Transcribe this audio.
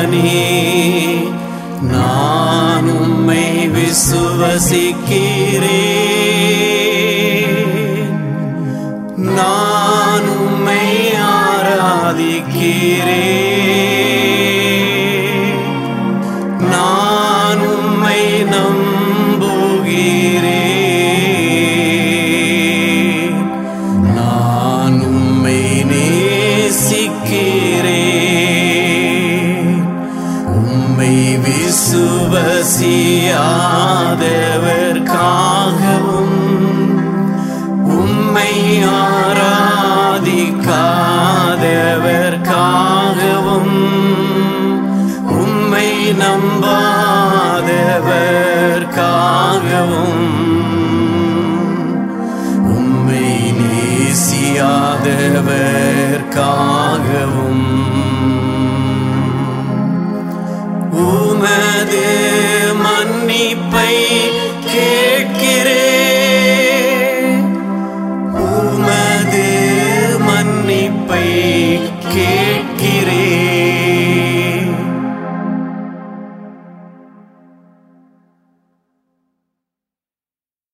தேவனே நான் உம்மை விசுவசிக்கிறேன் நான் உம்மை ஆராதிக்கிறேன் நான் உம்மை நம்புகிறேன் நான் உம்மை நேசிக்கிறேன் உம்மை விசுவசியாதவர்க்காகவும் உம்மை ஆராதிக்காதவர்க்காகவும் உம்மை நம்பாதவர்க்காகவும் உம்மை நேசியாதவர்க்காகவும் உமது மன்னிப்பை கேட்கிறேன் உமது மன்னிப்பை கே